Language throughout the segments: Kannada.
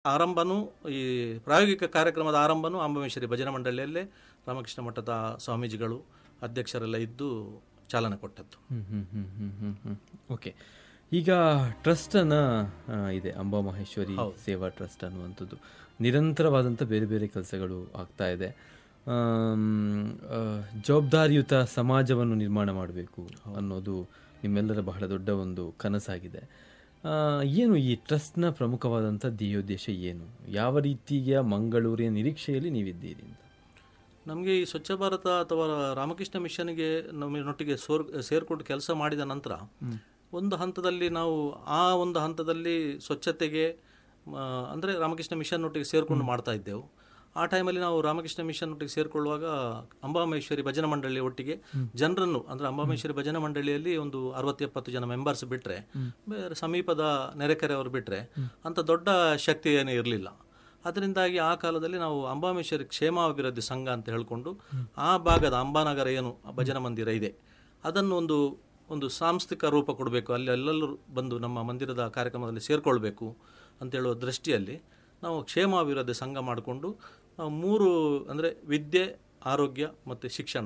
ಆರಂಭನೂ ಈ ಪ್ರಾಯೋಗಿಕ ಕಾರ್ಯಕ್ರಮದ ಆರಂಭನೂ ಅಂಬಮೇಶ್ವರಿ ಭಜನಾ ಮಂಡಳಿಯಲ್ಲೇ ರಾಮಕೃಷ್ಣ ಮಠದ ಸ್ವಾಮೀಜಿಗಳು ಅಧ್ಯಕ್ಷರೆಲ್ಲ ಇದ್ದು ಚಾಲನೆ ಕೊಟ್ಟದ್ದು ಹ್ಮ್ ಹ್ಮ್ ಹ್ಮ್ ಹ್ಮ್ ಹ್ಮ್ ಹ್ಮ್ ಓಕೆ ಈಗ ಟ್ರಸ್ಟನ್ನು ಇದೆ ಅಂಬಾ ಮಹೇಶ್ವರಿ ಸೇವಾ ಟ್ರಸ್ಟ್ ಅನ್ನುವಂಥದ್ದು ನಿರಂತರವಾದಂಥ ಬೇರೆ ಬೇರೆ ಕೆಲಸಗಳು ಆಗ್ತಾ ಇದೆ ಆಮ್, ಆ, ಜವಾಬ್ದಾರಿಯುತ ಸಮಾಜವನ್ನು ನಿರ್ಮಾಣ ಮಾಡಬೇಕು ಅನ್ನೋದು ನಿಮ್ಮೆಲ್ಲರ ಬಹಳ ದೊಡ್ಡ ಒಂದು ಕನಸಾಗಿದೆ ಆ, ಏನು ಈ ಟ್ರಸ್ಟ್ನ ಪ್ರಮುಖವಾದಂಥ ಧ್ಯೇಯೋದ್ದೇಶ ಏನು ಯಾವ ರೀತಿಯ ಮಂಗಳೂರಿನ ನಿರೀಕ್ಷೆಯಲ್ಲಿ ನೀವಿದ್ದೀರಿ ಅಂತ ನಮಗೆ ಈ ಸ್ವಚ್ಛ ಭಾರತ ಅಥವಾ ರಾಮಕೃಷ್ಣ ಮಿಷನ್ಗೆ ನಮ್ಮೊಟ್ಟಿಗೆ ಸೋರ್ ಸೇರ್ಕೊಂಡು ಕೆಲಸ ಮಾಡಿದ ನಂತರ ಒಂದು ಹಂತದಲ್ಲಿ ನಾವು ಆ ಒಂದು ಹಂತದಲ್ಲಿ ಸ್ವಚ್ಛತೆಗೆ ಮ, ಅಂದ್ರೆ ರಾಮಕೃಷ್ಣ ಮಿಷನ್ ಒಟ್ಟಿಗೆ ಸೇರ್ಕೊಂಡು ಮಾಡ್ತಾ ಇದ್ದೆವು ಆ ಟೈಮಲ್ಲಿ ನಾವು ರಾಮಕೃಷ್ಣ ಮಿಷನ್ ಒಟ್ಟಿಗೆ ಸೇರ್ಕೊಳ್ಳುವಾಗ ಅಂಬಾಮೇಶ್ವರಿ ಭಜನಾ ಮಂಡಳಿ ಒಟ್ಟಿಗೆ ಜನರನ್ನು ಅಂದ್ರೆ ಅಂಬಾಮೇಶ್ವರಿ ಭಜನಾ ಮಂಡಳಿಯಲ್ಲಿ ಒಂದು ಅರವತ್ತು ಎಪ್ಪತ್ತು ಜನ ಮೆಂಬರ್ಸ್ ಬಿಟ್ರೆ ಬೇರೆ ಸಮೀಪದ ನೆರೆಕೆರೆಯವರು ಬಿಟ್ರೆ ಅಂತ ದೊಡ್ಡ ಶಕ್ತಿ ಏನೂ ಇರಲಿಲ್ಲ ಅದರಿಂದಾಗಿ ಆ ಕಾಲದಲ್ಲಿ ನಾವು ಅಂಬಾಮೇಶ್ವರಿ ಕ್ಷೇಮಾಭಿವೃದ್ಧಿ ಸಂಘ ಅಂತ ಹೇಳಿಕೊಂಡು ಆ ಭಾಗದ ಅಂಬಾನಗರ ಏನು ಭಜನಾ ಮಂದಿರ ಇದೆ ಅದನ್ನು ಒಂದು ಒಂದು ಸಾಂಸ್ಥಿಕ ರೂಪ ಕೊಡಬೇಕು ಅಲ್ಲಿ ಎಲ್ಲರೂ ಬಂದು ನಮ್ಮ ಮಂದಿರದ ಕಾರ್ಯಕ್ರಮದಲ್ಲಿ ಸೇರಿಕೊಳ್ಬೇಕು ಅಂತೇಳುವ ದೃಷ್ಟಿಯಲ್ಲಿ ನಾವು ಕ್ಷೇಮಾಭಿವೃದ್ಧಿ ಸಂಘ ಮಾಡಿಕೊಂಡು ನಾವು ಮೂರು ಅಂದರೆ ವಿದ್ಯೆ ಆರೋಗ್ಯ ಮತ್ತು ಶಿಕ್ಷಣ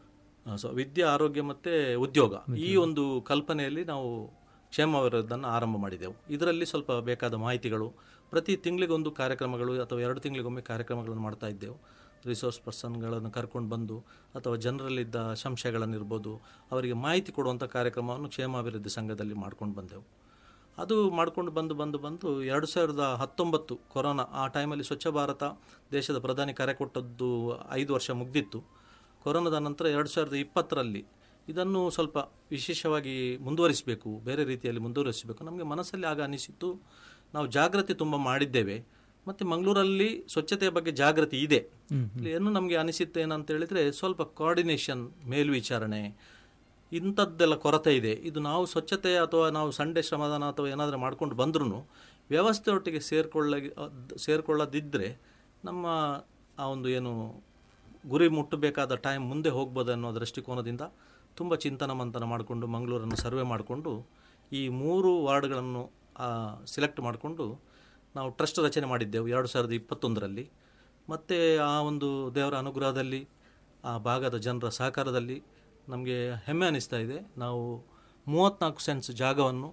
ಸೊ ವಿದ್ಯೆ ಆರೋಗ್ಯ ಮತ್ತು ಉದ್ಯೋಗ ಈ ಒಂದು ಕಲ್ಪನೆಯಲ್ಲಿ ನಾವು ಕ್ಷೇಮಾಭಿವೃದ್ಧಿಯನ್ನು ಆರಂಭ ಮಾಡಿದೆವು ಇದರಲ್ಲಿ ಸ್ವಲ್ಪ ಬೇಕಾದ ಮಾಹಿತಿಗಳು ಪ್ರತಿ ತಿಂಗಳಿಗೊಂದು ಕಾರ್ಯಕ್ರಮಗಳು ಅಥವಾ ಎರಡು ತಿಂಗಳಿಗೊಮ್ಮೆ ಕಾರ್ಯಕ್ರಮಗಳನ್ನು ಮಾಡ್ತಾ ಇದ್ದೆವು ರಿಸೋರ್ಸ್ ಪರ್ಸನ್ಗಳನ್ನು ಕರ್ಕೊಂಡು ಬಂದು ಅಥವಾ ಜನರಲ್ಲಿದ್ದ ಸಂಶಯಗಳನ್ನಿರ್ಬೋದು ಅವರಿಗೆ ಮಾಹಿತಿ ಕೊಡುವಂಥ ಕಾರ್ಯಕ್ರಮವನ್ನು ಕ್ಷೇಮಾಭಿವೃದ್ಧಿ ಸಂಘದಲ್ಲಿ ಮಾಡ್ಕೊಂಡು ಬಂದೆವು ಅದು ಮಾಡ್ಕೊಂಡು ಬಂದು ಬಂದು ಬಂದು ಎರಡು ಸಾವಿರದ ಹತ್ತೊಂಬತ್ತು ಕೊರೋನಾ ಆ ಟೈಮಲ್ಲಿ ಸ್ವಚ್ಛ ಭಾರತ ದೇಶದ ಪ್ರಧಾನಿ ಕರೆ ಕೊಟ್ಟದ್ದು ಐದು ವರ್ಷ ಮುಗ್ದಿತ್ತು ಕೊರೋನಾದ ನಂತರ ಎರಡು ಸಾವಿರದ ಇಪ್ಪತ್ತರಲ್ಲಿ ಇದನ್ನು ಸ್ವಲ್ಪ ವಿಶೇಷವಾಗಿ ಮುಂದುವರಿಸಬೇಕು ಬೇರೆ ರೀತಿಯಲ್ಲಿ ಮುಂದುವರಿಸಬೇಕು ನಮಗೆ ಮನಸ್ಸಲ್ಲಿ ಆಗ ಅನಿಸಿತ್ತು ನಾವು ಜಾಗೃತಿ ತುಂಬ ಮಾಡಿದ್ದೇವೆ ಮತ್ತು ಮಂಗಳೂರಲ್ಲಿ ಸ್ವಚ್ಛತೆಯ ಬಗ್ಗೆ ಜಾಗೃತಿ ಇದೆ ಇಲ್ಲಿ ಏನು ನಮಗೆ ಅನಿಸಿತ್ತು ಏನಂತ ಹೇಳಿದರೆ ಸ್ವಲ್ಪ ಕೋಆರ್ಡಿನೇಷನ್ ಮೇಲ್ವಿಚಾರಣೆ ಇಂಥದ್ದೆಲ್ಲ ಕೊರತೆ ಇದೆ ಇದು ನಾವು ಸ್ವಚ್ಛತೆ ಅಥವಾ ನಾವು ಸಂಡೆ ಶ್ರಮದಾನ ಅಥವಾ ಏನಾದರೂ ಮಾಡ್ಕೊಂಡು ಬಂದ್ರೂ ವ್ಯವಸ್ಥೆಯೊಟ್ಟಿಗೆ ಸೇರ್ಕೊಳ್ಳ ಸೇರ್ಕೊಳ್ಳದಿದ್ದರೆ ನಮ್ಮ ಆ ಒಂದು ಏನು ಗುರಿ ಮುಟ್ಟಬೇಕಾದ ಟೈಮ್ ಮುಂದೆ ಹೋಗ್ಬೋದು ಅನ್ನೋ ದೃಷ್ಟಿಕೋನದಿಂದ ತುಂಬ ಚಿಂತನ ಮಂಥನ ಮಾಡಿಕೊಂಡು ಮಂಗಳೂರನ್ನು ಸರ್ವೆ ಮಾಡಿಕೊಂಡು ಈ ಮೂರು ವಾರ್ಡ್ಗಳನ್ನು ಸಿಲೆಕ್ಟ್ ಮಾಡಿಕೊಂಡು ನಾವು ಟ್ರಸ್ಟ್ ರಚನೆ ಮಾಡಿದ್ದೆವು ಎರಡು ಸಾವಿರದ ಇಪ್ಪತ್ತೊಂದರಲ್ಲಿ ಮತ್ತು ಆ ಒಂದು ದೇವರ ಅನುಗ್ರಹದಲ್ಲಿ ಆ ಭಾಗದ ಜನರ ಸಹಕಾರದಲ್ಲಿ ನಮಗೆ ಹೆಮ್ಮೆ ಅನಿಸ್ತಾ ಇದೆ ನಾವು ಮೂವತ್ತ್ನಾಲ್ಕು ಸೆನ್ಸ್ ಜಾಗವನ್ನು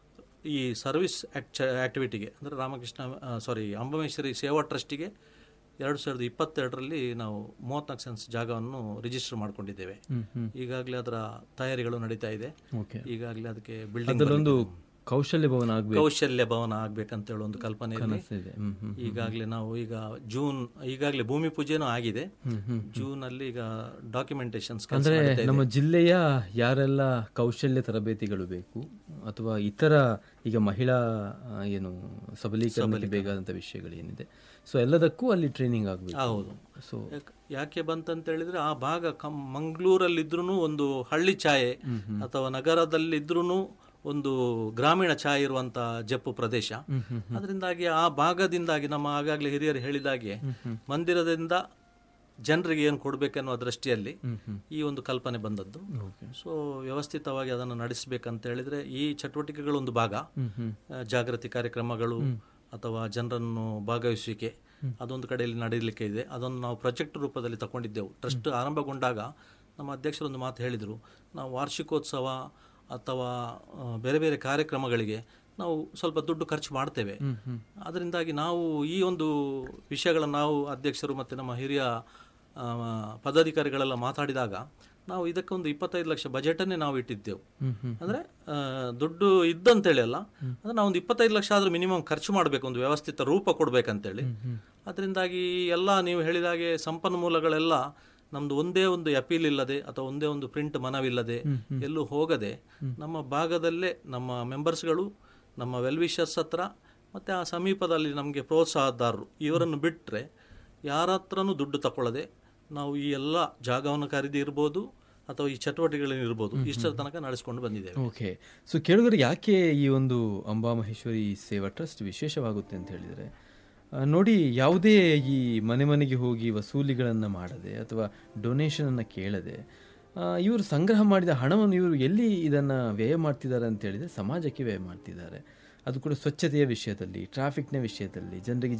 ಈ ಸರ್ವಿಸ್ ಆಕ್ಚ ಆ್ಯಕ್ಟಿವಿಟಿಗೆ ಅಂದರೆ ರಾಮಕೃಷ್ಣ ಸಾರಿ ಅಂಬಮೇಶ್ವರಿ ಸೇವಾ ಟ್ರಸ್ಟಿಗೆ ಎರಡು ಸಾವಿರದ ಇಪ್ಪತ್ತೆರಡರಲ್ಲಿ ನಾವು ಮೂವತ್ನಾಲ್ಕು ಸೆನ್ಸ್ ಜಾಗವನ್ನು ರಿಜಿಸ್ಟರ್ ಮಾಡ್ಕೊಂಡಿದ್ದೇವೆ ಈಗಾಗಲೇ ಅದರ ತಯಾರಿಗಳು ನಡೀತಾ ಇದೆ ಓಕೆ ಈಗಾಗಲೇ ಅದಕ್ಕೆ ಬಿಲ್ಡಿಂಗ್ ಅದರಲ್ಲೊಂದು ಕೌಶಲ್ಯ ಭವನ ಆಗಬೇಕು ಕೌಶಲ್ಯ ಭವನ ಆಗ್ಬೇಕಂತ ಹೇಳೋ ಒಂದು ಕಲ್ಪನೆಯಲ್ಲಿ ಇದೆ ಹ್ಮ್ ಹ್ಮ್ ಈಗಾಗಲೇ ನಾವು ಈಗ ಜೂನ್ ಈಗಾಗಲೇ ಭೂಮಿ ಪೂಜೆನೂ ಆಗಿದೆ ಜೂನ್ ಅಲ್ಲಿ ಈಗ ಡಾಕ್ಯುಮೆಂಟೇಶನ್ಸ್ ಅಂದ್ರೆ ನಮ್ಮ ಜಿಲ್ಲೆಯ ಯಾರೆಲ್ಲ ಕೌಶಲ್ಯ ತರಬೇತಿಗಳು ಬೇಕು ಅಥವಾ ಇತರ ಈಗ ಮಹಿಳಾ ಆ, ಏನು ಸಬಲೀಕರಣಕ್ಕೆ ಬೇಕಾದಂಥ ವಿಷಯಗಳು ಏನಿದೆ ಸೊ ಎಲ್ಲದಕ್ಕೂ ಅಲ್ಲಿ ಟ್ರೈನಿಂಗ್ ಆಗಬೇಕು ಹೌದು ಸೊ ಯಾಕ್- ಯಾಕೆ ಬಂತಂತ ಹೇಳಿದ್ರೆ ಆ ಭಾಗ ಕಂ ಮಂಗಳೂರಲ್ಲಿದ್ರೂ ಒಂದು ಹಳ್ಳಿ ಛಾಯೆ ಅಥವಾ ನಗರದಲ್ಲಿದ್ರೂ ಒಂದು ಗ್ರಾಮೀಣ ಛಾಯೆ ಇರುವಂತ ಜಪ್ಪು ಪ್ರದೇಶ ಅದರಿಂದಾಗಿ ಆ ಭಾಗದಿಂದಾಗಿ ನಮ್ಮ ಆಗಾಗಲೇ ಹಿರಿಯರು ಹೇಳಿದಾಗೆ ಮಂದಿರದಿಂದ ಜನರಿಗೆ ಏನು ಕೊಡಬೇಕನ್ನುವ ದೃಷ್ಟಿಯಲ್ಲಿ ಈ ಒಂದು ಕಲ್ಪನೆ ಬಂದದ್ದು ಸೊ ವ್ಯವಸ್ಥಿತವಾಗಿ ಅದನ್ನು ನಡೆಸಬೇಕಂತ ಹೇಳಿದ್ರೆ ಈ ಚಟುವಟಿಕೆಗಳೊಂದು ಭಾಗ ಆ, ಜಾಗೃತಿ ಕಾರ್ಯಕ್ರಮಗಳು ಅಥವಾ ಜನರನ್ನು ಭಾಗವಹಿಸುವಿಕೆ ಅದೊಂದು ಕಡೆಯಲ್ಲಿ ನಡೆಯಲಿಕ್ಕೆ ಇದೆ ಅದನ್ನು ನಾವು ಪ್ರಾಜೆಕ್ಟ್ ರೂಪದಲ್ಲಿ ತಗೊಂಡಿದ್ದೆವು ಟ್ರಸ್ಟ್ ಆರಂಭಗೊಂಡಾಗ ನಮ್ಮ ಅಧ್ಯಕ್ಷರೊಂದು ಮಾತು ಹೇಳಿದರು ನಾವು ವಾರ್ಷಿಕೋತ್ಸವ ಅಥವಾ ಆ, ಬೇರೆ ಬೇರೆ ಕಾರ್ಯಕ್ರಮಗಳಿಗೆ ನಾವು ಸ್ವಲ್ಪ ದುಡ್ಡು ಖರ್ಚು ಮಾಡ್ತೇವೆ ಅದರಿಂದಾಗಿ ನಾವು ಈ ಒಂದು ವಿಷಯಗಳನ್ನು ನಾವು ಅಧ್ಯಕ್ಷರು ಮತ್ತು ನಮ್ಮ ಹಿರಿಯ ಆ, ಪದಾಧಿಕಾರಿಗಳೆಲ್ಲ ಮಾತಾಡಿದಾಗ ನಾವು ಇದಕ್ಕೊಂದು ಇಪ್ಪತ್ತೈದು ಲಕ್ಷ ಬಜೆಟನ್ನೇ ನಾವು ಇಟ್ಟಿದ್ದೆವು ಅಂದರೆ ಆ, ದುಡ್ಡು ಇದ್ದಂತೇಳಿ ಅಲ್ಲ ಅಂದ್ರೆ ನಾವು ಒಂದು ಇಪ್ಪತ್ತೈದು ಲಕ್ಷ ಆದರೂ ಮಿನಿಮಮ್ ಖರ್ಚು ಮಾಡಬೇಕು ಒಂದು ವ್ಯವಸ್ಥಿತ ರೂಪ ಕೊಡಬೇಕಂತೇಳಿ ಅದರಿಂದಾಗಿ ಎಲ್ಲ ನೀವು ಹೇಳಿದಾಗೆ ಸಂಪನ್ಮೂಲಗಳೆಲ್ಲ ನಮ್ದು ಒಂದೇ ಒಂದು ಅಪೀಲ್ ಇಲ್ಲದೆ ಅಥವಾ ಒಂದೇ ಒಂದು ಪ್ರಿಂಟ್ ಮನವಿಲ್ಲದೆ ಎಲ್ಲೂ ಹೋಗದೆ ನಮ್ಮ ಭಾಗದಲ್ಲೇ ನಮ್ಮ ಮೆಂಬರ್ಸ್ಗಳು ನಮ್ಮ ವೆಲ್ವಿಷರ್ಸ್ ಹತ್ರ ಮತ್ತು ಆ ಸಮೀಪದಲ್ಲಿ ನಮಗೆ ಪ್ರೋತ್ಸಾಹದಾರರು ಇವರನ್ನು ಬಿಟ್ಟರೆ ಯಾರ ಹತ್ರನೂ ದುಡ್ಡು ತಗೊಳ್ಳದೆ ನಾವು ಈ ಎಲ್ಲ ಜಾಗವನ್ನು ಖರೀದಿ ಇರ್ಬೋದು ಅಥವಾ ಈ ಚಟುವಟಿಕೆಗಳೇನು ಇರ್ಬೋದು ಇಷ್ಟರ ತನಕ ನಡೆಸ್ಕೊಂಡು ಬಂದಿದ್ದೇವೆ ಓಕೆ ಸೊ ಕೇಳಿದ್ರೆ ಯಾಕೆ ಈ ಒಂದು ಅಂಬಾ ಮಹೇಶ್ವರಿ ಸೇವಾ ಟ್ರಸ್ಟ್ ವಿಶೇಷವಾಗುತ್ತೆ ಅಂತ ಹೇಳಿದರೆ ಆ, ನೋಡಿ ಯಾವುದೇ ಈ ಮನೆ ಮನೆಗೆ ಹೋಗಿ ವಸೂಲಿಗಳನ್ನು ಮಾಡದೆ ಅಥವಾ ಡೊನೇಷನನ್ನು ಕೇಳದೆ ಆ, ಇವರು ಸಂಗ್ರಹ ಮಾಡಿದ ಹಣವನ್ನು ಇವರು ಎಲ್ಲಿ ಇದನ್ನು ವ್ಯಯ ಮಾಡ್ತಿದ್ದಾರೆ ಅಂತ ಹೇಳಿದರೆ ಸಮಾಜಕ್ಕೆ ವ್ಯಯ ಮಾಡ್ತಿದ್ದಾರೆ ಅದು ಕೂಡ ಸ್ವಚ್ಛತೆಯ ವಿಷಯದಲ್ಲಿ ಟ್ರಾಫಿಕ್ನ ವಿಷಯದಲ್ಲಿ ಜನರಿಗೆ